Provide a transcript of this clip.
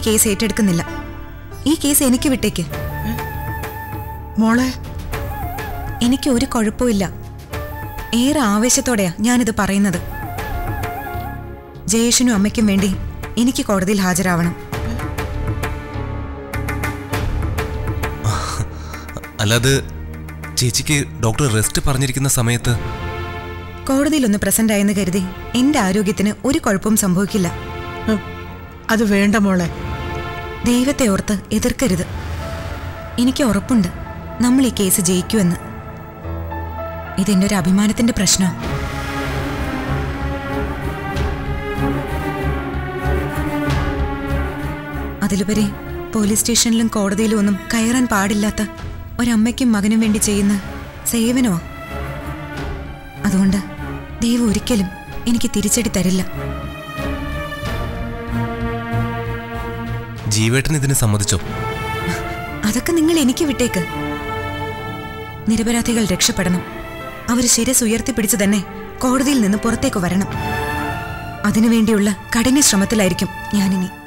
case ഏറ്റെടുക്കുന്നില്ല ഈ case എനിക്ക് വിട്ടേക്ക് മോളെ എനിക്ക് ഒരു കുഴപ്പമില്ല ഏറെ ആവേശത്തോടെയാ ഞാനിത് പറയുന്നത് ജയേഷിനും അമ്മയ്ക്കും വേണ്ടി എനിക്ക് കോടതിയിൽ ഹാജരാവണം അല്ലാതെ ചേച്ചിക്ക് ഡോക്ടർ റെസ്റ്റ് പറഞ്ഞിരിക്കുന്ന സമയത്ത് കോടതിയിലൊന്ന് പ്രസന്റ് ആയെന്ന് കരുതി എന്റെ ആരോഗ്യത്തിന് ഒരു കുഴപ്പവും സംഭവിക്കില്ല ഉം, അത് വേണ്ട മോളെ ദൈവത്തെ ഓർത്ത് എതിർക്കരുത് എനിക്ക് ഉറപ്പുണ്ട് നമ്മൾ ഈ കേസ് ജയിക്കുമെന്ന് ഇതെന്റെ ഒരു അഭിമാനത്തിന്റെ പ്രശ്നമാണ് അതിലുപരി പോലീസ് സ്റ്റേഷനിലും കോടതിയിലും ഒന്നും കയറാൻ പാടില്ലാത്ത ഒരമ്മയ്ക്കും മകനും വേണ്ടി ചെയ്യുന്ന സേവനമാ അതുകൊണ്ട് ദൈവം ഒരിക്കലും എനിക്ക് തിരിച്ചടി തരില്ല ജീവേട്ടൻ ഇതിന് സമ്മതിച്ചോ അതൊക്കെ നിങ്ങൾ എനിക്ക് വിട്ടേക്ക് നിരപരാധികൾ രക്ഷപ്പെടണം അവർ ശിരസ് ഉയർത്തിപ്പിടിച്ച് തന്നെ കോടതിയിൽ നിന്ന് പുറത്തേക്ക് വരണം അതിനുവേണ്ടിയുള്ള കഠിന ശ്രമത്തിലായിരിക്കും ഞാനിനി